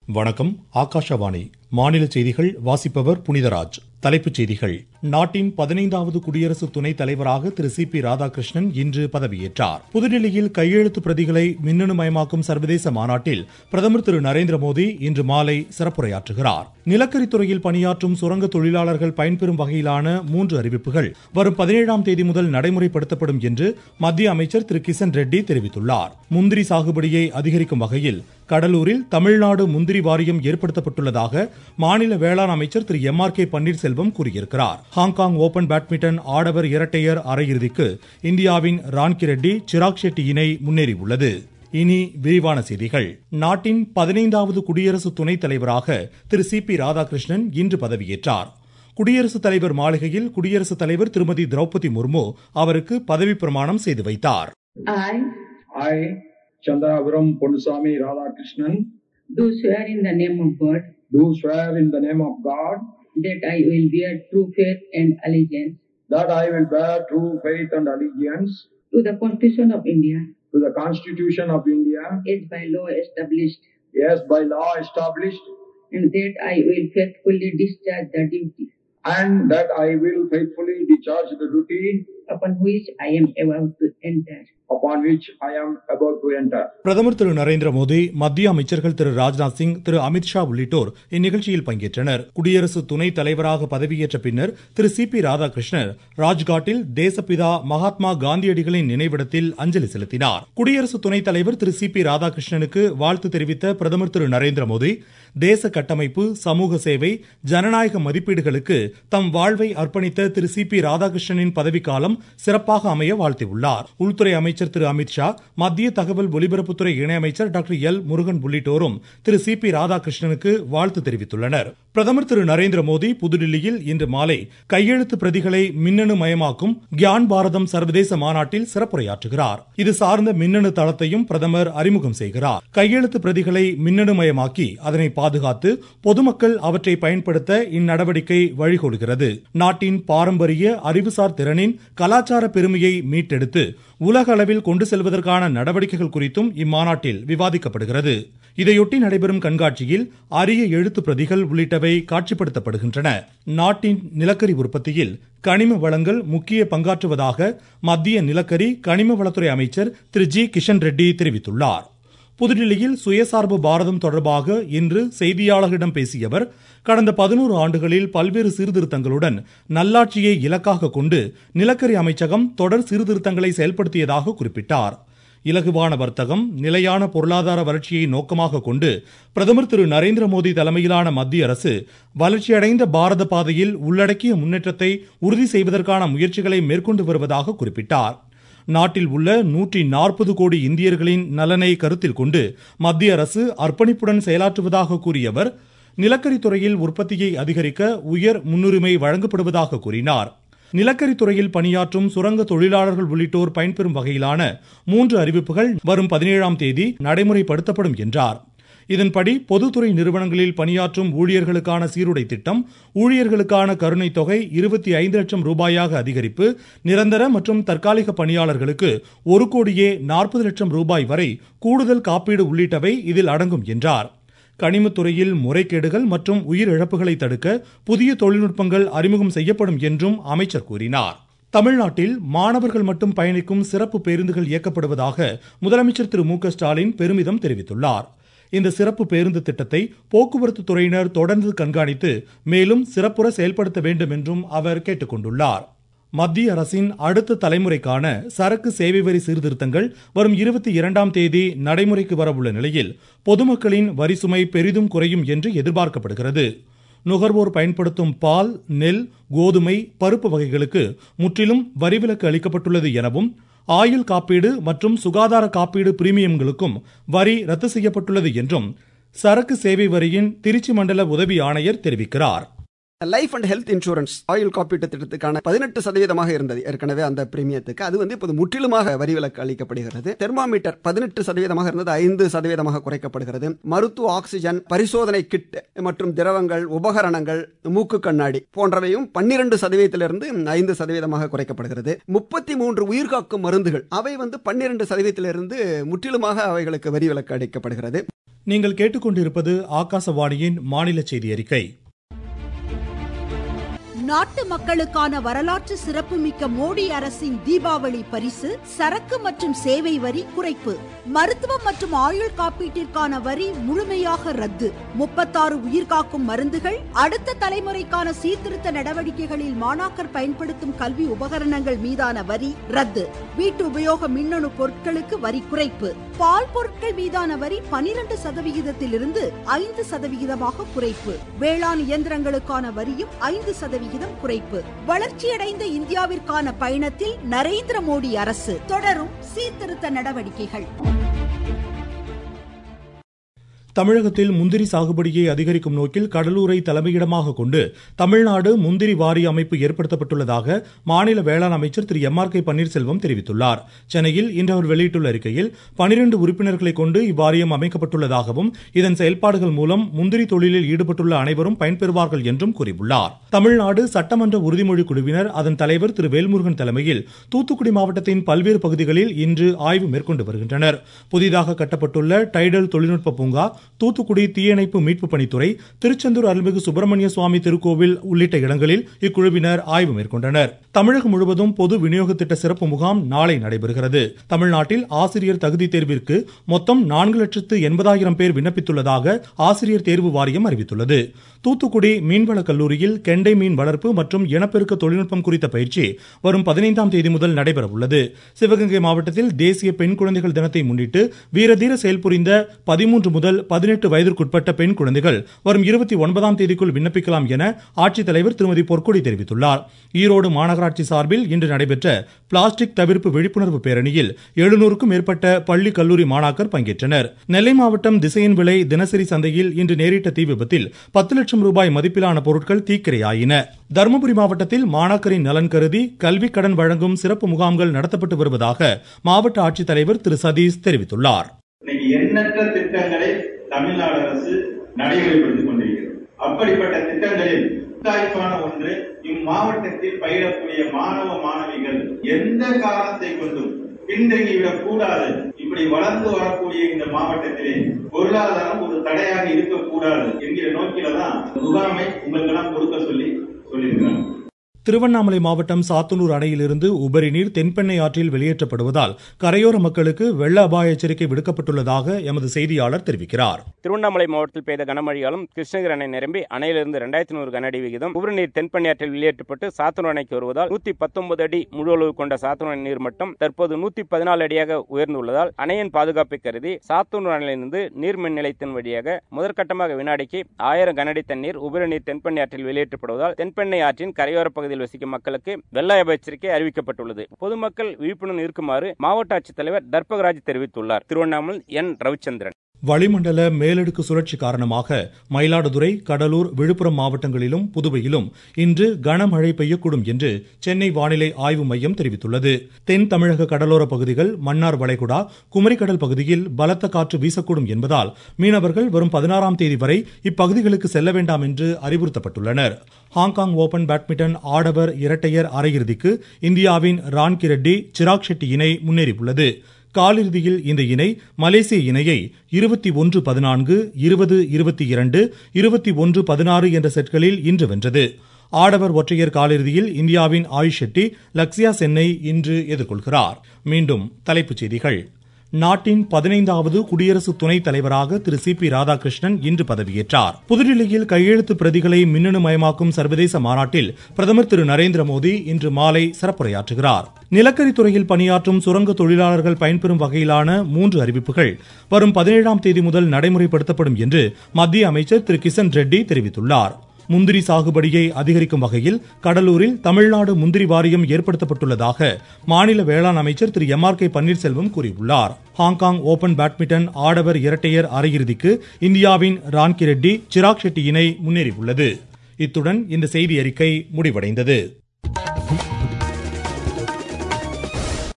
வணக்கம் ஆகாஷவாணி மாநில செய்திகள் வாசிப்பவர் புனிதராஜ் தலைப்புச் செய்திகள் நாட்டின் பதினைந்தாவது குடியரசு துணைத் தலைவராக திரு சி பி ராதாகிருஷ்ணன் இன்று பதவியேற்றார் புதுடில்லியில் கையெழுத்து பிரதிகளை மின்னணுமயமாக்கும் சர்வதேச மாநாட்டில் பிரதமர் திரு நரேந்திர மோடி இன்று மாலை சிறப்புரையாற்றுகிறார் நிலக்கரித்துறையில் பணியாற்றும் சுரங்க தொழிலாளர்கள் பயன்பெறும் வகையிலான மூன்று அறிவிப்புகள் வரும் பதினேழாம் தேதி முதல் நடைமுறைப்படுத்தப்படும் என்று மத்திய அமைச்சர் திரு கிஷன் ரெட்டி தெரிவித்துள்ளார் முந்திரி சாகுபடியை அதிகரிக்கும் வகையில் கடலூரில் தமிழ்நாடு முந்திரி வாரியம் ஏற்படுத்தப்பட்டுள்ளதாக மாநில வேளாண் அமைச்சர் திரு எம் ஆர் கே பன்னீர்செல்வம் கூறியிருக்கிறார் ஹாங்காங் ஓபன் பேட்மிண்டன் ஆடவர் இரட்டையர் அரையிறுதிக்கு இந்தியாவின் ரான்கி ரெட்டி சிராக் ஷெட்டி இணை முன்னேறியுள்ளது இனி விரிவான செய்திகள் நாட்டின் பதினைந்தாவது குடியரசு துணைத் தலைவராக திரு சி பி ராதாகிருஷ்ணன் இன்று பதவியேற்றார் குடியரசுத் தலைவர் மாளிகையில் குடியரசுத் தலைவர் திருமதி திரௌபதி முர்மு அவருக்கு பதவி பிரமாணம் செய்து வைத்தார் I I, Chandarapuram Ponnusamy Radhakrishnan, do swear in the name of God do swear in the name of God that I will bear true faith and allegiance that I will bear true faith and allegiance to the Constitution of India to the Constitution of India, as by law established, as by law established, and that I will faithfully discharge the duty and that I will faithfully discharge the duty upon which I am about to enter. upon which I am about to enter. பிரதமர் திரு நரேந்திர மோடி மத்திய அமைச்சர்கள் திரு ராஜ்நாத் சிங் திரு அமித்ஷா உள்ளிட்டோர் இந்நிகழ்ச்சியில் பங்கேற்றனர் குடியரசு துணைத் தலைவராக பதவியேற்ற பின்னர் திரு சி பி ராதாகிருஷ்ணன் ராஜ்காட்டில் தேசப்பிதா மகாத்மா காந்தியடிகளின் நினைவிடத்தில் அஞ்சலி செலுத்தினார் குடியரசு துணைத் தலைவர் திரு சி பி ராதாகிருஷ்ணனுக்கு வாழ்த்து தெரிவித்த பிரதமர் திரு நரேந்திர மோடி தேச கட்டமைப்பு சமூக சேவை ஜனநாயக மதிப்பீடுகளுக்கு தம் வாழ்வை அர்ப்பணித்த திரு சி பி ராதாகிருஷ்ணனின் பதவிக்காலம் சிறப்பாக அமைய வாழ்த்தியுள்ளார் உள்துறை அமைச்சர் திரு அமித்ஷா மத்திய தகவல் ஒலிபரப்புத்துறை இணையமைச்சர் டாக்டர் எல் முருகன் உள்ளிட்டோரும் திரு சி பி ராதாகிருஷ்ணனுக்கு வாழ்த்து தெரிவித்துள்ளனர் பிரதமர் திரு நரேந்திர மோடி புதுடில்லியில் இன்று மாலை கையெழுத்து பிரதிகளை மின்னணு மயமாக்கும் கியான் பாரதம் சர்வதேச மாநாட்டில் சிறப்புரையாற்றுகிறார் இது சார்ந்த மின்னணு தளத்தையும் பிரதமர் அறிமுகம் செய்கிறார் கையெழுத்து பிரதிகளை மின்னணு மயமாக்கி அதனை பாதுகாத்து பொதுமக்கள் அவற்றை பயன்படுத்த இந்நடவடிக்கை வழிகோலுகிறது நாட்டின் பாரம்பரிய அறிவுசார் திறனின் கலாச்சார பெருமையை மீட்டெடுத்து உலக அளவில் கொண்டு செல்வதற்கான நடவடிக்கைகள் குறித்தும் இம்மாநாட்டில் விவாதிக்கப்படுகிறது இதையொட்டி நடைபெறும் கண்காட்சியில் அரிய எழுத்து பிரதிகள் உள்ளிட்டவை காட்சிப்படுத்தப்படுகின்றன நாட்டின் நிலக்கரி உற்பத்தியில் கனிம வளங்கள் முக்கிய பங்காற்றுவதாக மத்திய நிலக்கரி கனிம வளத்துறை அமைச்சர் திரு ஜி கிஷன் ரெட்டி தெரிவித்துள்ளார் புதுடில்லியில் சுயசார்பு பாரதம் தொடர்பாக இன்று செய்தியாளர்களிடம் பேசிய அவர் கடந்த பதினோரு ஆண்டுகளில் பல்வேறு சீர்திருத்தங்களுடன் நல்லாட்சியை இலக்காக கொண்டு நிலக்கரி அமைச்சகம் தொடர் சீர்திருத்தங்களை செயல்படுத்தியதாக குறிப்பிட்டார் இலகுவான வர்த்தகம் நிலையான பொருளாதார வளர்ச்சியை நோக்கமாக கொண்டு பிரதமர் திரு நரேந்திர மோடி தலைமையிலான மத்திய அரசு வளர்ச்சியடைந்த பாரத பாதையில் உள்ளடக்கிய முன்னேற்றத்தை உறுதி செய்வதற்கான முயற்சிகளை மேற்கொண்டு வருவதாக குறிப்பிட்டார் நாட்டில் உள்ள நூற்றி நாற்பது கோடி இந்தியர்களின் நலனை கருத்தில் கொண்டு மத்திய அரசு அர்ப்பணிப்புடன் செயலாற்றுவதாக கூறிய அவர் நிலக்கரித்துறையில் உற்பத்தியை அதிகரிக்க உயர் முன்னுரிமை வழங்கப்படுவதாக கூறினார் நிலக்கரித்துறையில் பணியாற்றும் சுரங்க தொழிலாளர்கள் உள்ளிட்டோர் பயன்பெறும் வகையிலான மூன்று அறிவிப்புகள் வரும் பதினேழாம் தேதி நடைமுறைப்படுத்தப்படும் என்றார் இதன்படி பொதுத்துறை நிறுவனங்களில் பணியாற்றும் ஊழியர்களுக்கான சீருடை திட்டம் ஊழியர்களுக்கான கருணை தொகை இருபத்தி ஐந்து லட்சம் ரூபாயாக அதிகரிப்பு நிரந்தர மற்றும் தற்காலிக பணியாளர்களுக்கு ஒரு கோடியே நாற்பது லட்சம் ரூபாய் வரை கூடுதல் காப்பீடு உள்ளிட்டவை இதில் அடங்கும் என்றார் கனிமத்துறையில் முறைகேடுகள் மற்றும் உயிரிழப்புகளை தடுக்க புதிய தொழில்நுட்பங்கள் அறிமுகம் செய்யப்படும் என்றும் அமைச்சர் கூறினார் தமிழ்நாட்டில் மாணவர்கள் மட்டும் பயணிக்கும் சிறப்பு பேருந்துகள் இயக்கப்படுவதாக முதலமைச்சர் திரு மு க ஸ்டாலின் பெருமிதம் தெரிவித்துள்ளார் இந்த சிறப்பு பேருந்து திட்டத்தை போக்குவரத்து துறையினர் தொடர்ந்து கண்காணித்து மேலும் சிறப்புற செயல்படுத்த வேண்டும் என்றும் அவர் கேட்டுக்கொண்டுள்ளார் மத்திய அரசின் அடுத்த தலைமுறைக்கான சரக்கு சேவை வரி சீர்திருத்தங்கள் வரும் இருபத்தி இரண்டாம் தேதி நடைமுறைக்கு வரவுள்ள நிலையில் பொதுமக்களின் வரி சுமை பெரிதும் குறையும் என்று எதிர்பார்க்கப்படுகிறது நுகர்வோர் பயன்படுத்தும் பால் நெல் கோதுமை பருப்பு வகைகளுக்கு முற்றிலும் வரிவிலக்கு அளிக்கப்பட்டுள்ளது எனவும் ஆயுள் காப்பீடு மற்றும் சுகாதார காப்பீடு பிரீமியம்களுக்கும் வரி ரத்து செய்யப்பட்டுள்ளது என்றும் சரக்கு சேவை வரியின் திருச்சி மண்டல உதவி ஆணையர் தெரிவிக்கிறார் லைஃப் அண்ட் ஹெல்த் இன்சூரன்ஸ் ஆயுள் காப்பீட்டு திட்டத்துக்கான பதினெட்டு சதவீதமாக இருந்தது ஏற்கனவே அந்த பிரீமியத்துக்கு அது வந்து இப்போது முற்றிலுமாக வரி விலக்கு அளிக்கப்படுகிறது தெர்மாமீட்டர் பதினெட்டு சதவீதமாக இருந்தது ஐந்து சதவீதமாக குறைக்கப்படுகிறது மருத்துவ ஆக்சிஜன் பரிசோதனை கிட் மற்றும் திரவங்கள் உபகரணங்கள் மூக்கு கண்ணாடி போன்றவையும் பன்னிரண்டு சதவீதத்திலிருந்து ஐந்து சதவீதமாக குறைக்கப்படுகிறது முப்பத்தி மூன்று உயிர்காக்கும் மருந்துகள் அவை வந்து பன்னிரண்டு சதவீதத்திலிருந்து முற்றிலுமாக அவைகளுக்கு வரி விலக்கு அளிக்கப்படுகிறது நீங்கள் கேட்டுக்கொண்டிருப்பது ஆகாசவாணியின் மாநில செய்தி அறிக்கை நாட்டு மக்களுக்கான வரலாற்று சிறப்புமிக்க மோடி அரசின் தீபாவளி பரிசு சரக்கு மற்றும் சேவை வரி குறைப்பு மருத்துவம் மற்றும் ஆயுள் காப்பீட்டிற்கான வரி முழுமையாக ரத்து முப்பத்தாறு உயிர்காக்கும் மருந்துகள் அடுத்த தலைமுறைக்கான சீர்திருத்த நடவடிக்கைகளில் மாணாக்கர் பயன்படுத்தும் கல்வி உபகரணங்கள் மீதான வரி ரத்து வீட்டு உபயோக மின்னணு பொருட்களுக்கு வரி குறைப்பு பால் பொருட்கள் மீதான வரி பனிரெண்டு சதவிகிதத்திலிருந்து ஐந்து சதவிகிதமாக குறைப்பு வேளாண் இயந்திரங்களுக்கான வரியும் ஐந்து சதவிகிதம் குறைப்பு வளர்ச்சியடைந்த இந்தியாவிற்கான பயணத்தில் நரேந்திர மோடி அரசு தொடரும் சீர்திருத்த நடவடிக்கைகள் தமிழகத்தில் முந்திரி சாகுபடியை அதிகரிக்கும் நோக்கில் கடலூரை தலைமையிடமாக கொண்டு தமிழ்நாடு முந்திரி வாரிய அமைப்பு ஏற்படுத்தப்பட்டுள்ளதாக மாநில வேளாண் அமைச்சர் திரு எம் ஆர் கே பன்னீர்செல்வம் தெரிவித்துள்ளார் சென்னையில் இன்று அவர் வெளியிட்டுள்ள அறிக்கையில் பனிரெண்டு உறுப்பினர்களை கொண்டு இவ்வாரியம் அமைக்கப்பட்டுள்ளதாகவும் இதன் செயல்பாடுகள் மூலம் முந்திரி தொழிலில் ஈடுபட்டுள்ள அனைவரும் பயன்பெறுவார்கள் என்றும் கூறியுள்ளார் தமிழ்நாடு சட்டமன்ற உறுதிமொழி குழுவினர் அதன் தலைவர் திரு வேல்முருகன் தலைமையில் தூத்துக்குடி மாவட்டத்தின் பல்வேறு பகுதிகளில் இன்று ஆய்வு மேற்கொண்டு வருகின்றனர் புதிதாக கட்டப்பட்டுள்ள டைடல் தொழில்நுட்ப பூங்கா தூத்துக்குடி தீயணைப்பு மீட்பு பணித்துறை திருச்செந்தூர் அருள்மிகு சுப்பிரமணிய சுவாமி திருக்கோவில் உள்ளிட்ட இடங்களில் இக்குழுவினர் ஆய்வு மேற்கொண்டனர் தமிழகம் முழுவதும் பொது விநியோக திட்ட சிறப்பு முகாம் நாளை நடைபெறுகிறது தமிழ்நாட்டில் ஆசிரியர் தகுதி தேர்விற்கு மொத்தம் நான்கு லட்சத்து எண்பதாயிரம் பேர் விண்ணப்பித்துள்ளதாக ஆசிரியர் தேர்வு வாரியம் அறிவித்துள்ளது தூத்துக்குடி மீன்வள கல்லூரியில் கெண்டை மீன் வளர்ப்பு மற்றும் இனப்பெருக்க தொழில்நுட்பம் குறித்த பயிற்சி வரும் பதினைந்தாம் தேதி முதல் நடைபெற உள்ளது சிவகங்கை மாவட்டத்தில் தேசிய பெண் குழந்தைகள் தினத்தை முன்னிட்டு வீரதீர செயல்புரிந்த பதிமூன்று முதல் பதினெட்டு வயதிற்குட்பட்ட பெண் குழந்தைகள் வரும் இருபத்தி ஒன்பதாம் தேதிக்குள் விண்ணப்பிக்கலாம் என ஆட்சித்தலைவர் திருமதி பொற்கொடி தெரிவித்துள்ளார் ஈரோடு மாநகராட்சி சார்பில் இன்று நடைபெற்ற பிளாஸ்டிக் தவிர்ப்பு விழிப்புணர்வு பேரணியில் எழுநூறுக்கும் மேற்பட்ட பள்ளி கல்லூரி மாணாக்கர் பங்கேற்றனர் நெல்லை மாவட்டம் திசையன் விலை தினசரி சந்தையில் இன்று நேரிட்ட தீ விபத்தில் பத்து லட்சம் ரூபாய் மதிப்பிலான பொருட்கள் தீக்கிரையாயின தருமபுரி மாவட்டத்தில் மாணாக்கரின் நலன் கருதி கல்விக் கடன் வழங்கும் சிறப்பு முகாம்கள் நடத்தப்பட்டு வருவதாக மாவட்ட ஆட்சித்தலைவர் திரு சதீஷ் தெரிவித்துள்ளார் இன்னைக்கு எண்ணற்ற திட்டங்களை தமிழ்நாடு அரசு நடைமுறைப்படுத்திக் கொண்டிருக்கிறது அப்படிப்பட்ட திட்டங்களில் முத்தாய்ப்பான ஒன்று இம்மாவட்டத்தில் பயிலக்கூடிய மாணவ மாணவிகள் எந்த காரணத்தை கொண்டும் பின்தங்கிவிடக் கூடாது இப்படி வளர்ந்து வரக்கூடிய இந்த மாவட்டத்திலே பொருளாதாரம் ஒரு தடையாக இருக்கக்கூடாது என்கிற நோக்கில தான் முகாமை உங்களுக்கெல்லாம் கொடுக்க சொல்லி சொல்லியிருக்கிறாங்க திருவண்ணாமலை மாவட்டம் சாத்தனூர் அணையிலிருந்து உபரி நீர் தென்பெண்ணை ஆற்றில் வெளியேற்றப்படுவதால் கரையோர மக்களுக்கு வெள்ள அபாய எச்சரிக்கை விடுக்கப்பட்டுள்ளதாக எமது செய்தியாளர் தெரிவிக்கிறார் திருவண்ணாமலை மாவட்டத்தில் பெய்த கனமழையாலும் கிருஷ்ணகிரி அணை நிரம்பி அணையிலிருந்து இரண்டாயிரத்தி நூறு கனஅடி விகிதம் உபரி நீர் தென்பெண்ணை ஆற்றில் வெளியேற்றப்பட்டு சாத்தனூர் அணைக்கு வருவதால் நூத்தி பத்தொன்பது அடி முழு அளவு கொண்ட சாத்தனூர் அணை நீர் மட்டம் தற்போது நூத்தி பதினாலு அடியாக உயர்ந்துள்ளதால் அணையின் பாதுகாப்பை கருதி சாத்தனூர் அணையிலிருந்து நீர்மின் நிலையத்தின் வழியாக முதற்கட்டமாக வினாடிக்கு ஆயிரம் கனஅடி தண்ணீர் உபரி நீர் தென்பெண்ணை ஆற்றில் வெளியேற்றப்படுவதால் தென்பெண்ணை ஆற்றின் கரையோர பகுதியில் வசிக்கும் மக்களுக்கு வெள்ள அபாய எச்சரிக்கை அறிவிக்கப்பட்டுள்ளது பொதுமக்கள் விழிப்புணர்வு இருக்குமாறு மாவட்ட ஆட்சித்தலைவர் தர்பகராஜ் தெரிவித்துள்ளார் திருவண்ணாமலை என் ரவிச்சந்திரன் வளிமண்டல மேலடுக்கு சுழற்சி காரணமாக மயிலாடுதுறை கடலூர் விழுப்புரம் மாவட்டங்களிலும் புதுவையிலும் இன்று கனமழை பெய்யக்கூடும் என்று சென்னை வானிலை ஆய்வு மையம் தெரிவித்துள்ளது தென் தமிழக கடலோர பகுதிகள் மன்னார் வளைகுடா குமரிக்கடல் பகுதியில் பலத்த காற்று வீசக்கூடும் என்பதால் மீனவர்கள் வரும் பதினாறாம் தேதி வரை இப்பகுதிகளுக்கு செல்ல வேண்டாம் என்று அறிவுறுத்தப்பட்டுள்ளனர் ஹாங்காங் ஓபன் பேட்மிண்டன் ஆடவர் இரட்டையர் அரையிறுதிக்கு இந்தியாவின் ரான்கி ரெட்டி சிராக் ஷெட்டி இணை முன்னேறியுள்ளது காலிறுதியில் இந்த இணை மலேசிய இணையை இருபத்தி ஒன்று பதினான்கு இருபது இருபத்தி இரண்டு இருபத்தி ஒன்று பதினாறு என்ற செட்களில் இன்று வென்றது ஆடவர் ஒற்றையர் காலிறுதியில் இந்தியாவின் ஆயுஷ் ஷெட்டி லக்ஸியா சென்னை இன்று எதிர்கொள்கிறார் மீண்டும் தலைப்புச் செய்திகள் நாட்டின் பதினைந்தாவது குடியரசு துணைத் தலைவராக திரு சி பி ராதாகிருஷ்ணன் இன்று பதவியேற்றார் புதுடில்லியில் கையெழுத்து பிரதிகளை மின்னணு மயமாக்கும் சர்வதேச மாநாட்டில் பிரதமர் திரு நரேந்திர மோடி இன்று மாலை சிறப்புரையாற்றுகிறார் நிலக்கரி துறையில் பணியாற்றும் சுரங்க தொழிலாளர்கள் பயன்பெறும் வகையிலான மூன்று அறிவிப்புகள் வரும் பதினேழாம் தேதி முதல் நடைமுறைப்படுத்தப்படும் என்று மத்திய அமைச்சர் திரு கிஷன் ரெட்டி தெரிவித்துள்ளார் முந்திரி சாகுபடியை அதிகரிக்கும் வகையில் கடலூரில் தமிழ்நாடு முந்திரி வாரியம் ஏற்படுத்தப்பட்டுள்ளதாக மாநில வேளாண் அமைச்சர் திரு எம் ஆர் கே பன்னீர்செல்வம் கூறியுள்ளார் ஹாங்காங் ஓபன் பேட்மிண்டன் ஆடவர் இரட்டையர் அரையிறுதிக்கு இந்தியாவின் ரான்கி ரெட்டி சிராக் ஷெட்டி இணை முன்னேறியுள்ளது இத்துடன் இந்த செய்தி அறிக்கை முடிவடைந்தது